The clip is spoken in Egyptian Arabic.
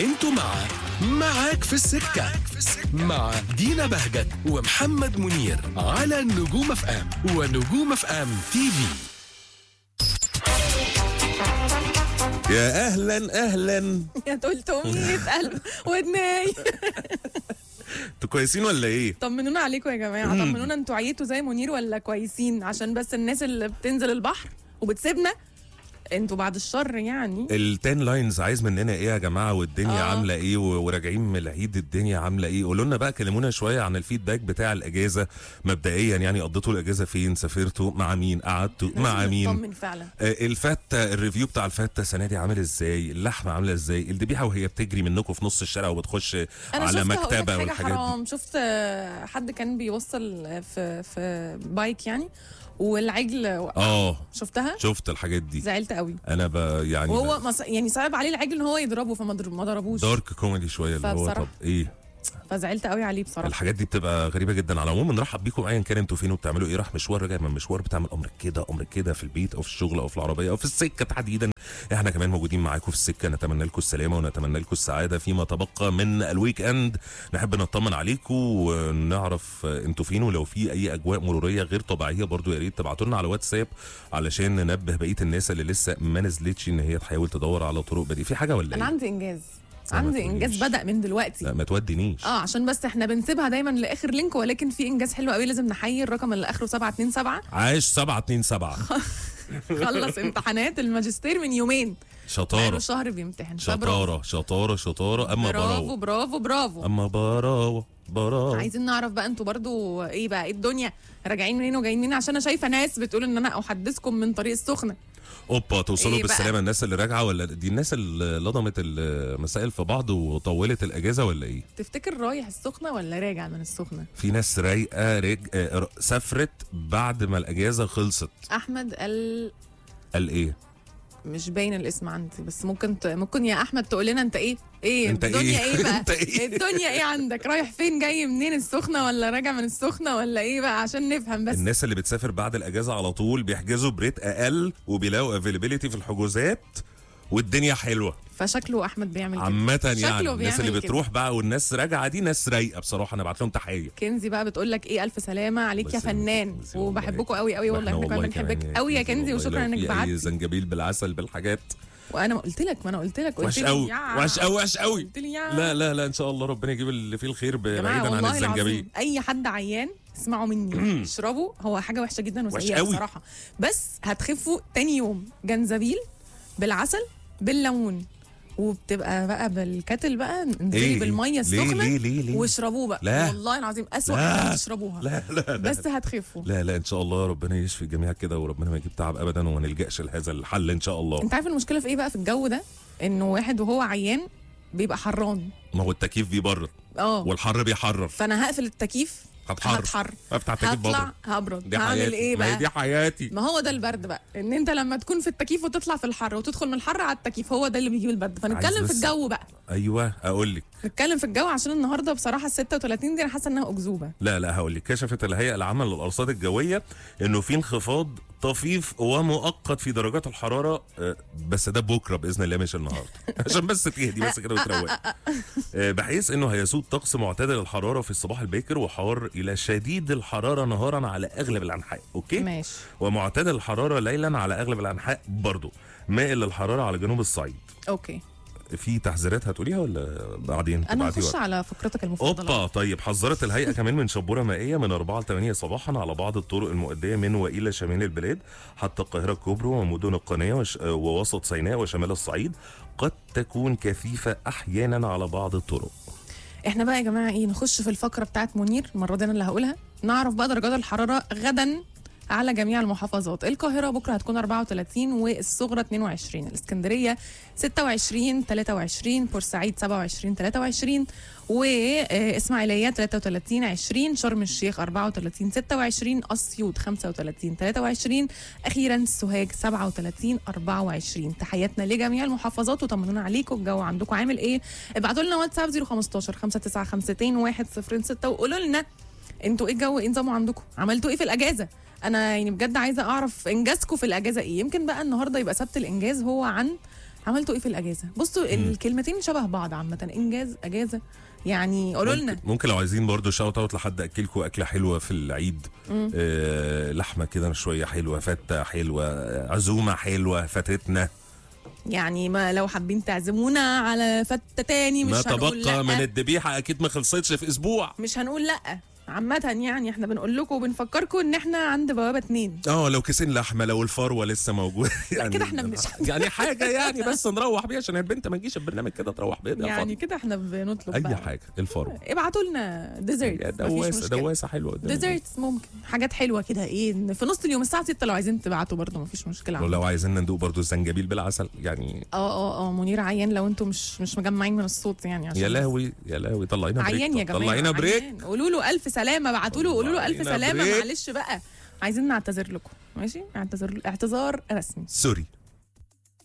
انتوا مع معاك في السكة مع دينا بهجت ومحمد منير على نجوم اف ام ونجوم اف ام تي في يا اهلا اهلا يا 300 قلب ودناي انتوا كويسين ولا ايه طمنونا عليكم يا جماعه طمنونا انتوا عيتوا زي منير ولا كويسين عشان بس الناس اللي بتنزل البحر وبتسيبنا انتوا بعد الشر يعني التين لاينز عايز مننا ايه يا جماعه والدنيا آه. عامله ايه و- وراجعين من العيد الدنيا عامله ايه قولوا لنا بقى كلمونا شويه عن الفيدباك بتاع الاجازه مبدئيا يعني قضيتوا الاجازه فين سافرتوا مع مين قعدتوا مع لازم مين نطمن فعلا آه، الفته الريفيو بتاع الفته السنه دي عامل ازاي اللحمه عامله ازاي الذبيحه وهي بتجري منكم في نص الشارع وبتخش انا على شفت هقول لك مكتبه حاجه والحاجات دي حرام شفت آه، حد كان بيوصل آه، في في بايك يعني والعجل وقع. اه شفتها شفت الحاجات دي زعلت قوي انا ب يعني وهو مص... يعني صعب عليه العجل ان هو يضربه فما ضر- ما ضربوش دارك كوميدي شويه اللي هو فبصراحة- طب ايه فزعلت قوي عليه بصراحه الحاجات دي بتبقى غريبه جدا على العموم بنرحب بيكم ايا كان انتوا فين وبتعملوا ايه راح مشوار راجع من مشوار بتعمل امر كده امر كده في البيت او في الشغل او في العربيه او في السكه تحديدا احنا كمان موجودين معاكم في السكه نتمنى لكم السلامه ونتمنى لكم السعاده فيما تبقى من الويك اند نحب نطمن عليكم ونعرف انتوا فين ولو في اي اجواء مروريه غير طبيعيه برضو يا ريت تبعتوا لنا على واتساب علشان ننبه بقيه الناس اللي لسه ما نزلتش ان هي تحاول تدور على طرق بديله في حاجه ولا انا ايه عندي انجاز لا، ما عندي انجاز تقوليش. بدا من دلوقتي لا ما تودينيش اه عشان بس احنا بنسيبها دايما لاخر لينك ولكن في انجاز حلو قوي لازم نحيي الرقم اللي اخره 727 عايش 727 خلص امتحانات الماجستير من يومين شطاره بقاله شهر بيمتحن فبرافو. شطاره شطاره شطاره اما برافو براوه برافو برافو اما براوه براوه عايزين نعرف بقى انتوا برضو ايه بقى ايه الدنيا راجعين منين وجايين منين عشان انا شايفه ناس بتقول ان انا احدثكم من طريق السخنه اوبا توصلوا إيه بقى؟ بالسلامه الناس اللي راجعه ولا دي الناس اللي لضمت المسائل في بعض وطولت الاجازه ولا ايه تفتكر رايح السخنه ولا راجع من السخنه في ناس رايقه رج... آه، ر- سافرت بعد ما الاجازه خلصت احمد قال قال ايه مش باين الاسم عندي بس ممكن ت... ممكن يا احمد تقول لنا انت ايه ايه انت الدنيا ايه؟ ايه بقى انت ايه؟ الدنيا ايه عندك رايح فين جاي منين السخنه ولا راجع من السخنه ولا ايه بقى عشان نفهم بس الناس اللي بتسافر بعد الاجازه على طول بيحجزوا بريت اقل وبيلاقوا افيلابيلتي في الحجوزات والدنيا حلوه فشكله احمد بيعمل كده عامة شكله يعني الناس اللي بيعمل كده. بتروح بقى والناس راجعه دي ناس رايقه بصراحه انا بعت لهم تحيه كنزي بقى بتقول لك ايه الف سلامه عليك يا بس- فنان بس والله. وبحبكم قوي قوي والله وإحنا احنا كمان كمان بنحبك قوي يا كنزي والله وشكرا لو انك في اي بعتي زنجبيل بالعسل بالحاجات وانا ما قلت لك ما انا قلت لك قلت وحش لي قوي يا. وحش قوي وحش قوي قلت لي يا. لا لا لا ان شاء الله ربنا يجيب اللي فيه الخير ب- يا جماعه بعيدا عن والله الزنجبيل العظيم اي حد عيان اسمعوا مني اشربوا هو حاجه وحشه جدا وحش وسيئه قوي. بصراحه بس هتخفوا تاني يوم جنزبيل بالعسل بالليمون وبتبقى بقى بالكتل بقى انزلي إيه؟ بالميه ليه- السخنه ليه- ليه- ليه؟ واشربوها بقى لا. والله العظيم اسوء لا. حاجه تشربوها لا لا لا بس هتخفوا لا لا ان شاء الله ربنا يشفي الجميع كده وربنا ما يجيب تعب ابدا وما نلجاش لهذا الحل ان شاء الله انت عارف المشكله في ايه بقى في الجو ده انه واحد وهو عيان بيبقى حران ما هو التكييف بيبرد اه والحر بيحرر فانا هقفل التكييف هتحر هتحر افتح التكييف هطلع بره هبرد دي هعمل حياتي ايه ما هي بقى دي حياتي ما هو ده البرد بقى ان انت لما تكون في التكييف وتطلع في الحر وتدخل من الحر على التكييف هو ده اللي بيجيب البرد فنتكلم عايز في بس- الجو بقى ايوه اقول لك نتكلم في الجو عشان النهارده بصراحه ال 36 دي انا حاسه انها اكذوبه لا لا هقول لك كشفت الهيئه العامه للارصاد الجويه انه في انخفاض طفيف ومؤقت في درجات الحراره آه، بس ده بكره باذن الله مش النهارده عشان بس تهدي بس كده وتروق آه، بحيث انه هيسود طقس معتدل الحراره في الصباح الباكر وحار الى شديد الحراره نهارا على اغلب الانحاء اوكي ماشي ومعتدل الحراره ليلا على اغلب الانحاء برضه مائل للحراره على جنوب الصعيد اوكي في تحذيرات هتقوليها ولا بعدين انا تبعتي هخش وقت؟ على فقرتك المفضله اوبا طيب حذرت الهيئه كمان من شبوره مائيه من 4 ل 8 صباحا على بعض الطرق المؤديه من والى شمال البلاد حتى القاهره الكبرى ومدن القناه وش... ووسط سيناء وشمال الصعيد قد تكون كثيفه احيانا على بعض الطرق احنا بقى يا جماعه ايه نخش في الفقره بتاعت منير المره دي انا اللي هقولها نعرف بقى درجات الحراره غدا على جميع المحافظات القاهرة بكرة هتكون 34 والصغرى 22 الإسكندرية 26 23 بورسعيد 27 23 وإسماعيلية 33 20 شرم الشيخ 34 26 أسيوط 35 23 أخيرا السوهاج 37 24 تحياتنا لجميع المحافظات وطمنونا عليكم الجو عندكم عامل إيه ابعتوا لنا واتساب 015 5952 106 وقولوا لنا انتوا ايه الجو ايه نظامه عندكم عملتوا ايه في الاجازه انا يعني بجد عايزه اعرف انجازكم في الاجازه ايه يمكن بقى النهارده يبقى سبت الانجاز هو عن عملتوا ايه في الاجازه بصوا الكلمتين شبه بعض عامه انجاز اجازه يعني قولوا لنا ممكن, ممكن لو عايزين برضو شاوت اوت لحد اكلكم اكله حلوه في العيد آه لحمه كده شويه حلوه فته حلوه عزومه حلوه فاتتنا يعني ما لو حابين تعزمونا على فتة تاني مش ما هنقول تبقى لأ. من الذبيحه اكيد ما خلصتش في اسبوع مش هنقول لا عامة يعني احنا بنقول لكم وبنفكركم ان احنا عند بوابة اتنين اه لو كيسين لحمه لو الفروه لسه موجود يعني كده احنا بنشحت. يعني حاجه يعني بس نروح بيها عشان البنت ما تجيش البرنامج كده تروح بيها يعني كده احنا بنطلب اي بقى. حاجه الفروه ابعتوا لنا ديزرت دواسه دواسه حلوه قدام البيت. ديزرتس ممكن حاجات حلوه كده ايه في نص اليوم الساعه 6 لو عايزين تبعتوا برضه مفيش مشكله ولو عايزين ندوق برضو الزنجبيل بالعسل يعني اه اه اه منير عيان لو انتم مش مش مجمعين من الصوت يعني عشان يا لهوي يا لهوي طلعينا بريك عيان يا جماعه طلعينا بريك عيان. قولوا له الف سلامه ابعتوا له قولوا له الف طلعينا سلامه بريك. معلش بقى عايزين نعتذر لكم ماشي اعتذر اعتذار رسمي سوري